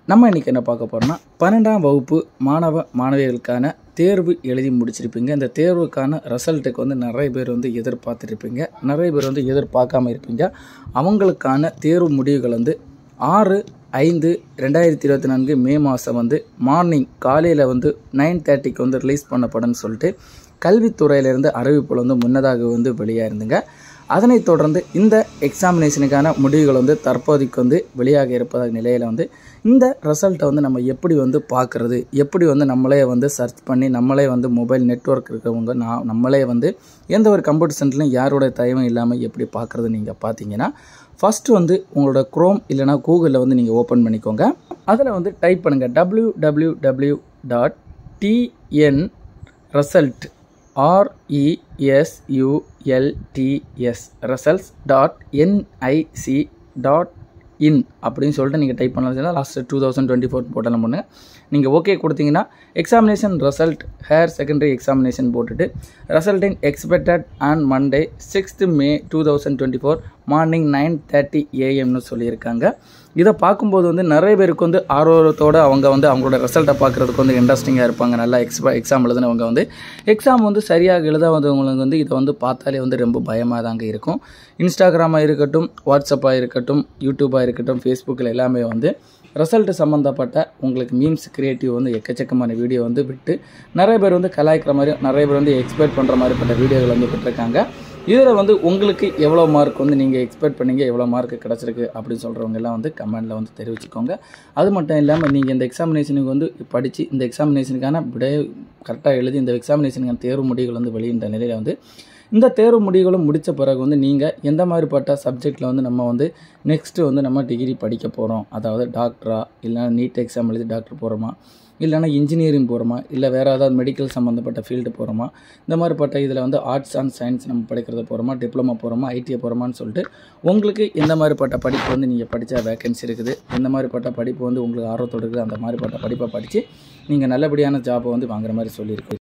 நம்ம இன்றைக்கி என்ன பார்க்க போகிறோம்னா பன்னெண்டாம் வகுப்பு மாணவ மாணவிகளுக்கான தேர்வு எழுதி முடிச்சிருப்பீங்க இந்த தேர்வுக்கான ரிசல்ட்டுக்கு வந்து நிறைய பேர் வந்து எதிர்பார்த்துருப்பீங்க நிறைய பேர் வந்து எதிர்பார்க்காம இருப்பீங்க அவங்களுக்கான தேர்வு முடிவுகள் வந்து ஆறு ஐந்து ரெண்டாயிரத்தி இருபத்தி நான்கு மே மாதம் வந்து மார்னிங் காலையில் வந்து நைன் தேர்ட்டிக்கு வந்து ரிலீஸ் பண்ணப்படும்னு சொல்லிட்டு கல்வித்துறையிலேருந்து அறிவிப்புகள் வந்து முன்னதாக வந்து வெளியாக இருந்துங்க அதனைத் தொடர்ந்து இந்த எக்ஸாமினேஷனுக்கான முடிவுகள் வந்து தற்போதைக்கு வந்து வெளியாக இருப்பதாக நிலையில் வந்து இந்த ரிசல்ட்டை வந்து நம்ம எப்படி வந்து பார்க்குறது எப்படி வந்து நம்மளே வந்து சர்ச் பண்ணி நம்மளே வந்து மொபைல் நெட்ஒர்க் இருக்கிறவங்க நான் நம்மளே வந்து எந்த ஒரு கம்ப்யூட்டர் சென்டர்லையும் யாரோட தயவும் இல்லாமல் எப்படி பார்க்குறது நீங்கள் பார்த்தீங்கன்னா ஃபஸ்ட்டு வந்து உங்களோட க்ரோம் இல்லைனா கூகுளில் வந்து நீங்கள் ஓப்பன் பண்ணிக்கோங்க அதில் வந்து டைப் பண்ணுங்கள் W W W dot TN result RESULTS results dot NIC dot in அப்படின்னு சொல்லிட்டு நீங்கள் டைப் பண்ணலாம் last two thousand twenty four போட்டலாம் பண்ணுங்க நீங்கள் ஓகே கொடுத்தீங்கன்னா examination result higher secondary examination போட்டுட்டு ரிசல்ட்டின் expected on Monday sixth May two thousand twenty four morning nine thirty ஏஎம்னு சொல்லியிருக்காங்க இதை பார்க்கும்போது வந்து நிறைய பேருக்கு வந்து ஆர்வத்தோடு அவங்க வந்து அவங்களோட ரிசல்ட்டை பார்க்குறதுக்கு வந்து இன்ட்ரெஸ்டிங்காக இருப்பாங்க நல்லா எக்ஸ்பா எக்ஸாம் எழுதுனவங்க வந்து எக்ஸாம் வந்து சரியாக எழுதாதவங்களுக்கு வந்து இதை வந்து பார்த்தாலே வந்து ரொம்ப பயமாக தாங்க இருக்கும் இன்ஸ்டாகிராமாக இருக்கட்டும் வாட்ஸ்அப்பாக இருக்கட்டும் யூடியூப்பாக இருக்கட்டும் ஃபேஸ்புக்கில் எல்லாமே வந்து ரிசல்ட்டு சம்மந்தப்பட்ட உங்களுக்கு மீம்ஸ் க்ரியேட்டிவ் வந்து எக்கச்சக்கமான வீடியோ வந்து விட்டு நிறைய பேர் வந்து கலாய்க்கிற மாதிரி நிறைய பேர் வந்து எக்ஸ்பெக்ட் பண்ணுற மாதிரிப்பட்ட வீடியோகள் வந்து விட்டுருக்காங்க இதில் வந்து உங்களுக்கு எவ்வளோ மார்க் வந்து நீங்கள் எக்ஸ்பெக்ட் பண்ணீங்க எவ்வளோ மார்க் கிடச்சிருக்கு அப்படின்னு சொல்கிறவங்க எல்லாம் வந்து கமெண்டில் வந்து தெரிவிச்சுக்கோங்க அது மட்டும் இல்லாமல் நீங்கள் இந்த எக்ஸாமினேஷனுக்கு வந்து படித்து இந்த எக்ஸாமினேஷனுக்கான விட கரெக்டாக எழுதி இந்த எக்ஸாமினேஷனுக்கான தேர்வு முடிவுகள் வந்து வெளியிட்ட நிலையில் வந்து இந்த தேர்வு முடிவுகளும் முடித்த பிறகு வந்து நீங்கள் எந்த மாதிரிப்பட்ட சப்ஜெக்டில் வந்து நம்ம வந்து நெக்ஸ்ட்டு வந்து நம்ம டிகிரி படிக்க போகிறோம் அதாவது டாக்டரா இல்லைனா நீட் எக்ஸாம் எழுதி டாக்டர் போகிறோமா இல்லைனா இன்ஜினியரிங் போகிறோமா இல்லை வேறு ஏதாவது மெடிக்கல் சம்மந்தப்பட்ட ஃபீல்டு போகிறோமா இந்த மாதிரிப்பட்ட இதில் வந்து ஆர்ட்ஸ் அண்ட் சயின்ஸ் நம்ம படிக்கிறத போகிறோமா டிப்ளமா போகிறோமா ஐடிஐ போகிறோமான்னு சொல்லிட்டு உங்களுக்கு எந்த மாதிரிப்பட்ட படிப்பு வந்து நீங்கள் படித்தா வேகன்சி இருக்குது எந்த மாதிரிப்பட்ட படிப்பு வந்து உங்களுக்கு ஆர்வத்தோடு இருக்குது அந்த மாதிரிப்பட்ட படிப்பை படித்து நீங்கள் நல்லபடியான ஜாபை வந்து வாங்குற மாதிரி சொல்லியிருக்கு